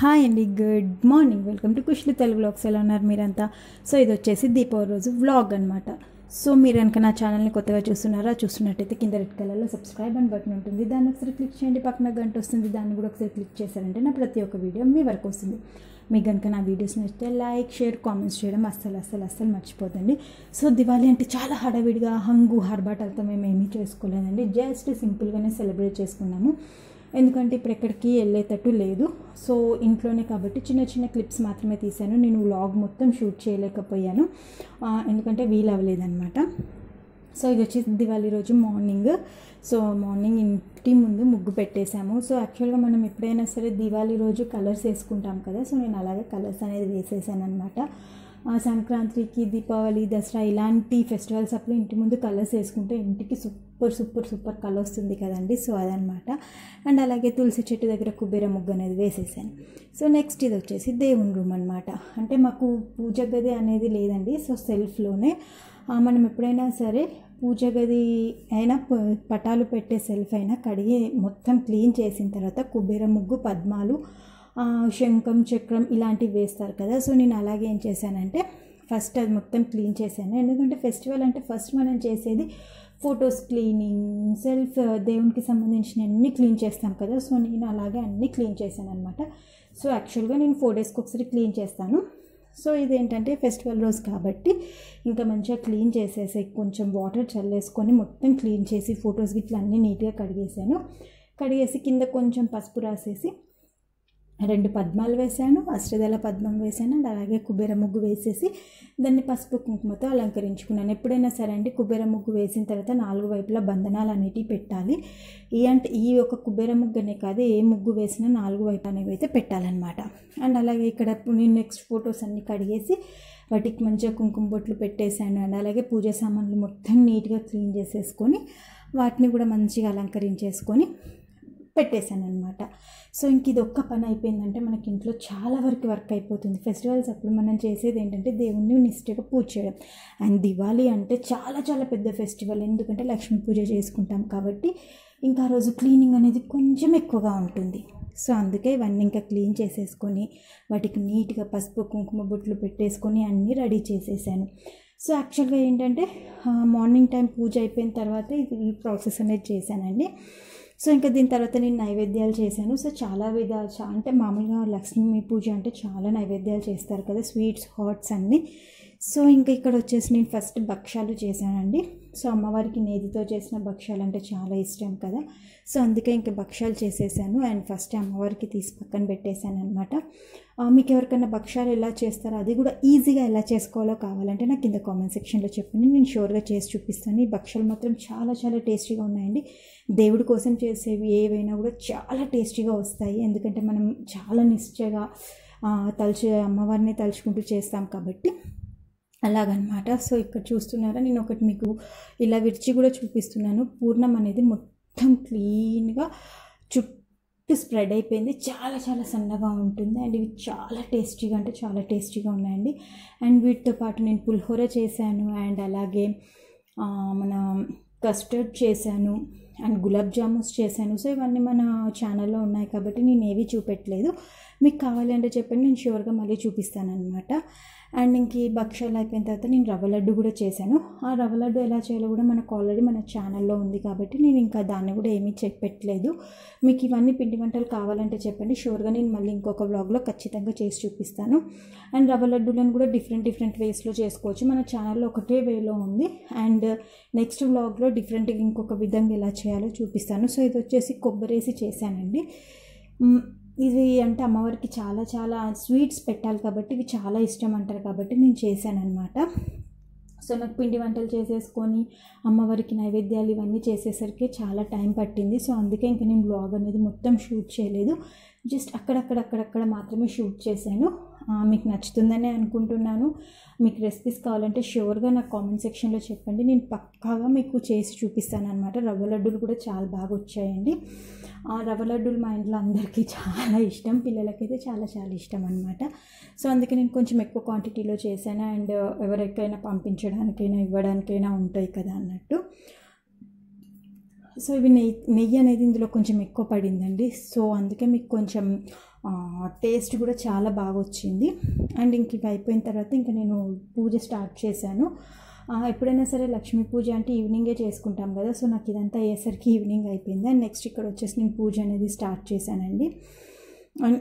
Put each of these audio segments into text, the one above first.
hi అండి good morning welcome to Kushlu Telugu vlogs ఎలా ఉన్నారు మీరంతా సో ఇది వచ్చేసి దీపావళి రోజు వ్లాగ్ అనమాట సో మీరు కనుక నా ఛానల్ని కొత్తగా చూస్తున్నారా చూస్తున్నట్టయితే కింద రెడ్ కలర్లో సబ్స్క్రైబ్ అని బటన్ ఉంటుంది దాన్ని ఒకసారి క్లిక్ చేయండి పక్కన గంట వస్తుంది దాన్ని కూడా ఒకసారి క్లిక్ చేశారంటే నా ప్రతి ఒక్క వీడియో మీ వరకు వస్తుంది మీకు కనుక నా వీడియోస్ నచ్చితే లైక్ షేర్ కామెంట్స్ చేయడం అస్సలు అస్సలు అస్సలు మర్చిపోదండి సో దివాళీ అంటే చాలా హడావిడిగా హంగు హర్బాటలతో మేము ఏమీ చేసుకోలేదండి జస్ట్ సింపుల్గానే సెలబ్రేట్ చేసుకున్నాము ఎందుకంటే ఇప్పుడు ఎక్కడికి వెళ్ళేటట్టు లేదు సో ఇంట్లోనే కాబట్టి చిన్న చిన్న క్లిప్స్ మాత్రమే తీశాను నేను వ్లాగ్ మొత్తం షూట్ చేయలేకపోయాను ఆ, ఎందుకంటే వీలు అవ్వలేదన్నమాట సో ఇది వచ్చేసి దివాళీ రోజు మార్నింగ్ సో మార్నింగ్ ఇంటి ముందు ముగ్గు పెట్టేశాము సో యాక్చువల్గా మనం ఎప్పుడైనా సరే దివాళీ రోజు కలర్స్ వేసుకుంటాం కదా సో నేను అలాగే కలర్స్ అనేది వేసేసాను అనమాట సంక్రాంతికి దీపావళి దసరా ఇలాంటి ఫెస్టివల్స్ అప్పుడు ఇంటి ముందు కలర్స్ వేసుకుంటే ఇంటికి సూపర్ సూపర్ సూపర్ కలర్ వస్తుంది కదండి సో అదనమాట అండ్ అలాగే తులసి చెట్టు దగ్గర కుబేర ముగ్గు అనేది వేసేసాను సో నెక్స్ట్ ఇది వచ్చేసి దేవుని రూమ్ అనమాట అంటే మాకు పూజ గది అనేది లేదండి సో సెల్ఫ్లోనే ఆ, మనం ఎప్పుడైనా సరే పూజ గది అయినా ప- పటాలు పెట్టే సెల్ఫ్ అయినా కడిగి మొత్తం క్లీన్ చేసిన తర్వాత కుబేర ముగ్గు పద్మాలు ఆ, శంఖం చక్రం ఇలాంటివి వేస్తారు కదా సో నేను అలాగే ఏం చేశానంటే ఫస్ట్ అది మొత్తం క్లీన్ చేశాను ఎందుకంటే ఫెస్టివల్ అంటే ఫస్ట్ మనం చేసేది ఫొటోస్ క్లీనింగ్ సెల్ఫ్ దేవునికి సంబంధించిన అన్ని క్లీన్ చేస్తాం కదా సో నేను అలాగే అన్నీ క్లీన్ చేశాను అనమాట సో యాక్చువల్గా నేను ఫోర్ డేస్కి ఒకసారి క్లీన్ చేస్తాను సో ఇదేంటంటే ఫెస్టివల్ రోజు కాబట్టి ఇంకా మంచిగా క్లీన్ చేసేసి కొంచెం వాటర్ చల్లేసుకొని మొత్తం క్లీన్ చేసి ఫొటోస్ గిట్ల అన్నీ నీట్గా కడిగేసాను కడిగేసి కింద కొంచెం పసుపు రాసేసి రెండు పద్మాలు వేసాను అష్టదళ పద్మం వేసాను అండ్ అలాగే కుబేర ముగ్గు వేసేసి దాన్ని పసుపు కుంకుమతో అలంకరించుకున్నాను ఎప్పుడైనా సరే అండి కుబేర ముగ్గు వేసిన తర్వాత నాలుగు వైపులా బంధనాలు అనేటివి పెట్టాలి ఈ అంటే ఈ ఒక కుబేర ముగ్గునే కాదు ఏ ముగ్గు వేసినా నాలుగు వైపు అనేవి అయితే పెట్టాలన్నమాట అండ్ అలాగే ఇక్కడ నేను నెక్స్ట్ ఫొటోస్ అన్ని కడిగేసి వాటికి మంచిగా కుంకుమ బొట్లు పెట్టేశాను అండ్ అలాగే పూజ సామాన్లు మొత్తం నీట్గా క్లీన్ చేసేసుకొని వాటిని కూడా మంచిగా అలంకరించేసుకొని పెట్టేశాను అనమాట సో ఇంక ఇది ఒక్క పని అయిపోయిందంటే మనకి ఇంట్లో చాలా వరకు వర్క్ అయిపోతుంది ఫెస్టివల్స్ అప్పుడు మనం చేసేది ఏంటంటే దేవుణ్ణి నిష్ఠగా పూజ చేయడం అండ్ దివాళీ అంటే చాలా చాలా పెద్ద ఫెస్టివల్ ఎందుకంటే లక్ష్మీ పూజ చేసుకుంటాం కాబట్టి ఇంకా ఆ రోజు క్లీనింగ్ అనేది కొంచెం ఎక్కువగా ఉంటుంది సో అందుకే ఇవన్నీ ఇంకా క్లీన్ చేసేసుకొని వాటికి నీట్గా పసుపు కుంకుమ బొట్లు పెట్టేసుకొని అన్నీ రెడీ చేసేసాను సో యాక్చువల్గా ఏంటంటే మార్నింగ్ టైం పూజ అయిపోయిన తర్వాత ఇది ఈ ప్రాసెస్ అనేది చేశానండి సో ఇంకా దీని తర్వాత నేను నైవేద్యాలు చేశాను సో చాలా విధాలు చా- అంటే మామూలుగా లక్ష్మీ పూజ అంటే చాలా నైవేద్యాలు చేస్తారు కదా స్వీట్స్ హాట్స్ అన్నీ సో ఇంకా ఇక్కడ వచ్చేసి నేను ఫస్ట్ భక్ష్యాలు చేశానండి సో అమ్మవారికి నేతితో చేసిన భక్ష్యాలు అంటే చాలా ఇష్టం కదా సో అందుకే ఇంకా భక్ష్యాలు చేసేసాను అండ్ ఫస్ట్ అమ్మవారికి తీసి పక్కన పెట్టేశాను అనమాట మీకు ఎవరికైనా భక్ష్యాలు ఎలా చేస్తారో అది కూడా ఈజీగా ఎలా చేసుకోవాలో కావాలంటే నాకు కింద కామెంట్ సెక్షన్లో చెప్పండి నేను షూర్గా చేసి చూపిస్తాను ఈ భక్ష్యాలు మాత్రం చాలా చాలా టేస్టీగా ఉన్నాయండి దేవుడి కోసం చేసేవి ఏవైనా కూడా చాలా టేస్టీగా వస్తాయి ఎందుకంటే మనం చాలా నిశ్చయగా ఆ, తలుచు అమ్మవారిని తలుచుకుంటూ చేస్తాం కాబట్టి అలాగనమాట సో ఇక్కడ చూస్తున్నారా నేను ఒకటి మీకు ఇలా విరిచి కూడా చూపిస్తున్నాను పూర్ణం అనేది మొత్తం క్లీన్గా చుట్టూ స్ప్రెడ్ అయిపోయింది చాలా చాలా సన్నగా ఉంటుంది అండ్ ఇవి చాలా టేస్టీగా అంటే చాలా టేస్టీగా ఉన్నాయండి అండ్ వీటితో పాటు నేను పులిహోర చేశాను అండ్ అలాగే ఆ, మన కస్టర్డ్ చేశాను అండ్ గులాబ్ జామున్స్ చేశాను సో ఇవన్నీ మన ఛానల్లో ఉన్నాయి కాబట్టి నేను ఏవి చూపెట్టలేదు మీకు కావాలి అంటే చెప్పండి నేను షూర్గా మళ్ళీ చూపిస్తాను అనమాట అండ్ ఇంక ఈ భక్ష్యాలు అయిపోయిన తర్వాత నేను రవ్వ లడ్డు కూడా చేశాను ఆ రవ్వ లడ్డు ఎలా చేయాలో కూడా మనకు ఆల్రెడీ మన ఛానల్లో ఉంది కాబట్టి నేను ఇంకా దాన్ని కూడా ఏమీ చెప్పట్లేదు మీకు ఇవన్నీ పిండి వంటలు కావాలంటే చెప్పండి షూర్గా నేను మళ్ళీ ఇంకొక వ్లాగ్లో ఖచ్చితంగా చేసి చూపిస్తాను అండ్ రవ్వ లడ్డూలను కూడా డిఫరెంట్ డిఫరెంట్ వేస్లో చేసుకోవచ్చు మన ఛానల్లో ఒకటే వేలో ఉంది అండ్ నెక్స్ట్ వ్లాగ్లో డిఫరెంట్గా ఇంకొక విధంగా ఎలా చేయాలో చూపిస్తాను సో ఇది వచ్చేసి కొబ్బరేసి చేశానండి మ్, ఇది అంటే అమ్మవారికి చాలా చాలా స్వీట్స్ పెట్టాలి కాబట్టి ఇవి చాలా ఇష్టం అంటారు కాబట్టి నేను చేశాను అనమాట సో నాకు పిండి వంటలు చేసేసుకొని అమ్మవారికి నైవేద్యాలు ఇవన్నీ చేసేసరికి చాలా టైం పట్టింది సో అందుకే ఇంకా నేను బ్లాగ్ అనేది మొత్తం షూట్ చేయలేదు జస్ట్ అక్కడక్కడ అక్కడక్కడ మాత్రమే షూట్ చేశాను ఆ, మీకు నచ్చుతుందని అనుకుంటున్నాను మీకు రెసిపీస్ కావాలంటే షూర్గా నాకు కామెంట్ సెక్షన్లో చెప్పండి నేను పక్కాగా మీకు చేసి చూపిస్తాను అనమాట రవ్వ లడ్డూలు కూడా చాలా బాగా వచ్చాయండి ఆ రవ్వ లడ్డూలు మా ఇంట్లో అందరికీ చాలా ఇష్టం పిల్లలకైతే చాలా చాలా ఇష్టం అనమాట సో అందుకే నేను కొంచెం ఎక్కువ క్వాంటిటీలో చేశాను అండ్ ఎవరికైనా పంపించడానికైనా ఇవ్వడానికైనా ఉంటాయి కదా అన్నట్టు సో ఇవి నెయ్యి నెయ్యి అనేది ఇందులో కొంచెం ఎక్కువ పడిందండి సో అందుకే మీకు కొంచెం టేస్ట్ కూడా చాలా బాగా వచ్చింది అండ్ ఇంక ఇవి అయిపోయిన తర్వాత ఇంకా నేను పూజ స్టార్ట్ చేశాను ఆ, ఎప్పుడైనా సరే లక్ష్మీ పూజ అంటే ఈవినింగే చేసుకుంటాం కదా సో నాకు ఇదంతా అయ్యేసరికి ఈవినింగ్ అయిపోయింది అండ్ నెక్స్ట్ ఇక్కడ వచ్చేసి నేను పూజ అనేది స్టార్ట్ చేశానండి అండ్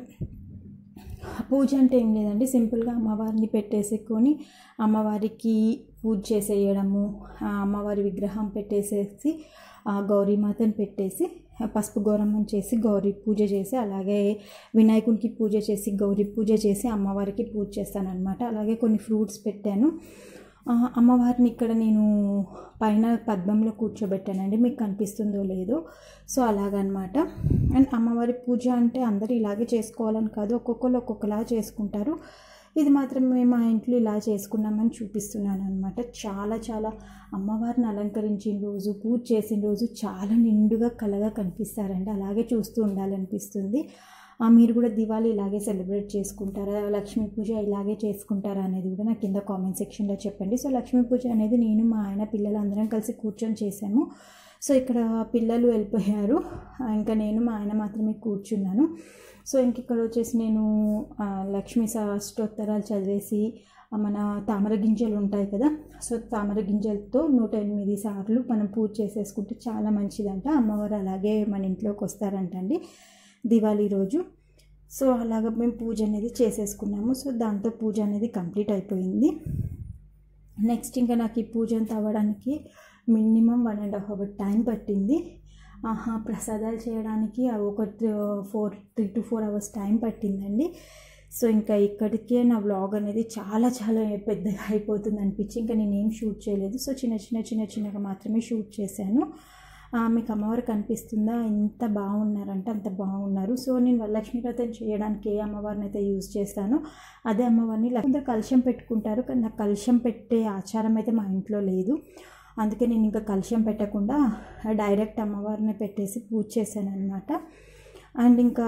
పూజ అంటే ఏం లేదండి సింపుల్గా అమ్మవారిని పెట్టేసుకొని అమ్మవారికి పూజ చేసేయడము ఆ అమ్మవారి విగ్రహం పెట్టేసేసి ఆ గౌరీమాతను పెట్టేసి ఆ పసుపు గౌరమ్మని చేసి గౌరీ పూజ చేసి అలాగే వినాయకునికి పూజ చేసి గౌరీ పూజ చేసి అమ్మవారికి పూజ చేస్తానన్నమాట అలాగే కొన్ని ఫ్రూట్స్ పెట్టాను ఆ, అమ్మవారిని ఇక్కడ నేను పైన పద్మంలో కూర్చోబెట్టానండి మీకు కనిపిస్తుందో లేదో సో అలాగనమాట అండ్ అమ్మవారి పూజ అంటే అందరూ ఇలాగే చేసుకోవాలని కాదు ఒక్కొక్కరు ఒక్కొక్కలా చేసుకుంటారు ఇది మాత్రం మేము మా ఇంట్లో ఇలా చేసుకున్నామని చూపిస్తున్నాను అనమాట చాలా చాలా అమ్మవారిని అలంకరించిన రోజు పూజ చేసిన రోజు చాలా నిండుగా కలగా కనిపిస్తారండి అలాగే చూస్తూ ఉండాలనిపిస్తుంది ఆ, మీరు కూడా దివాళీ ఇలాగే సెలబ్రేట్ చేసుకుంటారా లక్ష్మీ పూజ ఇలాగే చేసుకుంటారా అనేది కూడా నాకు కింద కామెంట్ సెక్షన్లో చెప్పండి సో లక్ష్మీ పూజ అనేది నేను మా ఆయన పిల్లలు అందరం కలిసి కూర్చొని చేసాము సో ఇక్కడ పిల్లలు వెళ్ళిపోయారు ఆ, ఇంకా నేను మా ఆయన మాత్రమే కూర్చున్నాను సో ఇంక ఇక్కడ వచ్చేసి నేను ఆ, లక్ష్మీ అష్టోత్తరాలు చదివేసి ఆ, మన తామర గింజలు ఉంటాయి కదా సో తామర గింజలతో నూట ఎనిమిది సార్లు మనం పూజ చేసేసుకుంటే చాలా మంచిదంట అమ్మవారు అలాగే మన ఇంట్లోకి వస్తారంటండి దివాళీ రోజు సో అలాగ మేము పూజ అనేది చేసేసుకున్నాము సో దాంతో పూజ అనేది కంప్లీట్ అయిపోయింది నెక్స్ట్ ఇంకా నాకు ఈ పూజ అంతా అవ్వడానికి minimum one and half hour time పట్టింది ఆహా ప్రసాదాలు చేయడానికి అవి ఒక four three to four hours time పట్టిందండి సో ఇంకా ఇక్కడికే నా వ్లాగ్ అనేది చాలా చాలా పెద్దగా అయిపోతుంది అనిపించి ఇంకా నేను ఏం షూట్ చేయలేదు సో చిన్న చిన్న చిన్న చిన్నగా మాత్రమే షూట్ చేశాను ఆ, మీకు అమ్మవారు కనిపిస్తుందా ఎంత బాగున్నారంటే అంత బాగున్నారు సో నేను వరలక్ష్మి వ్రతం చేయడానికి ఏ అమ్మవారిని అయితే యూజ్ చేస్తానో అదే అమ్మవారిని లేకపోతే కలశం పెట్టుకుంటారు కానీ నాకు కలశం పెట్టే ఆచారం అయితే మా ఇంట్లో లేదు అందుకే నేను ఇంకా కలశం పెట్టకుండా డైరెక్ట్ అమ్మవారిని పెట్టేసి పూజ చేశాను అనమాట అండ్ ఇంకా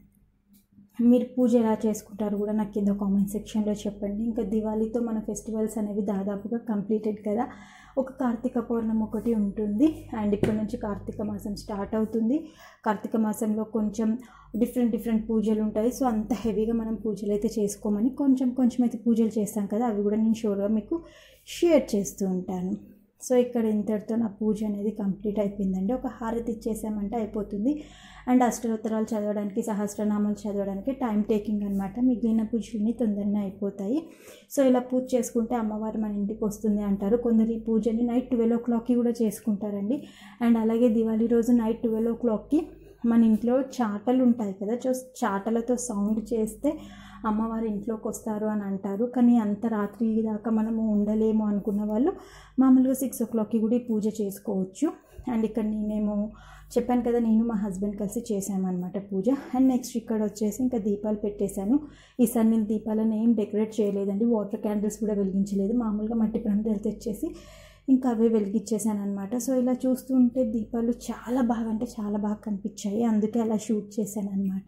మీరు పూజ ఎలా చేసుకుంటారు కూడా నాకు కింద కామెంట్ సెక్షన్లో చెప్పండి ఇంకా దివాళీతో మన ఫెస్టివల్స్ అనేవి దాదాపుగా కంప్లీటెడ్ కదా ఒక కార్తీక పౌర్ణమి ఒకటి ఉంటుంది అండ్ ఇప్పటి నుంచి కార్తీక మాసం స్టార్ట్ అవుతుంది కార్తీక మాసంలో కొంచెం డిఫరెంట్ డిఫరెంట్ పూజలు ఉంటాయి సో అంత హెవీగా మనం పూజలు అయితే చేసుకోమని కొంచెం కొంచెం అయితే పూజలు చేస్తాం కదా అవి కూడా నేను షూర్గా మీకు షేర్ చేస్తూ ఉంటాను సో ఇక్కడ ఇంతటితో నా పూజ అనేది కంప్లీట్ అయిపోయిందండి ఒక హారతి ఇచ్చేసామంటే అయిపోతుంది అండ్ అష్టోత్తరాలు చదవడానికి సహస్రనామాలు చదవడానికి టైం టేకింగ్ అనమాట మిగిలిన పూజలన్నీ తొందరనే అయిపోతాయి సో ఇలా పూజ చేసుకుంటే అమ్మవారు మన ఇంటికి వస్తుంది అంటారు కొందరు ఈ పూజని నైట్ ట్వెల్వ్ ఓ క్లాక్కి కూడా చేసుకుంటారండి అండ్ అలాగే దివాళీ రోజు నైట్ ట్వెల్వ్ ఓ క్లాక్కి మన ఇంట్లో చాటలు ఉంటాయి కదా సో చాటలతో సౌండ్ చేస్తే అమ్మవారి ఇంట్లోకి వస్తారు అని అంటారు కానీ అంత రాత్రి దాకా మనము ఉండలేము అనుకున్న వాళ్ళు మామూలుగా సిక్స్ ఓ క్లాక్కి కూడా ఈ పూజ చేసుకోవచ్చు అండ్ ఇక్కడ నేనేమో చెప్పాను కదా నేను మా హస్బెండ్ కలిసి చేశామన్నమాట పూజ అండ్ నెక్స్ట్ ఇక్కడ వచ్చేసి ఇంకా దీపాలు పెట్టేశాను ఈసారి నేను దీపాలను ఏం డెకరేట్ చేయలేదండి వాటర్ క్యాండిల్స్ కూడా వెలిగించలేదు మామూలుగా మట్టి ప్రమిదలు తెచ్చేసి ఇంకా అవే వెలిగించేసాను అనమాట సో ఇలా చూస్తుంటే దీపాలు చాలా బాగా అంటే చాలా బాగా కనిపించాయి అందుకే అలా షూట్ చేశాను అనమాట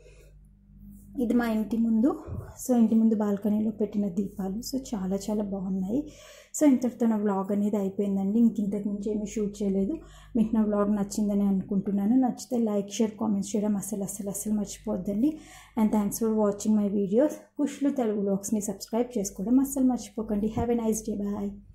ఇది మా ఇంటి ముందు సో ఇంటి ముందు బాల్కనీలో పెట్టిన దీపాలు సో చాలా చాలా బాగున్నాయి సో ఇంతటితో నా వ్లాగ్ అనేది అయిపోయిందండి ఇంక ఇంతకు మించి ఏమీ షూట్ చేయలేదు మీకు నా వ్లాగ్ నచ్చిందని అనుకుంటున్నాను నచ్చితే లైక్ షేర్ కామెంట్స్ చేయడం అసలు అసలు అసలు మర్చిపోద్దండి and thanks for watching my videos Kushlu Telugu వ్లాగ్స్ని సబ్స్క్రైబ్ చేసుకోవడం అస్సలు మర్చిపోకండి have a nice day bye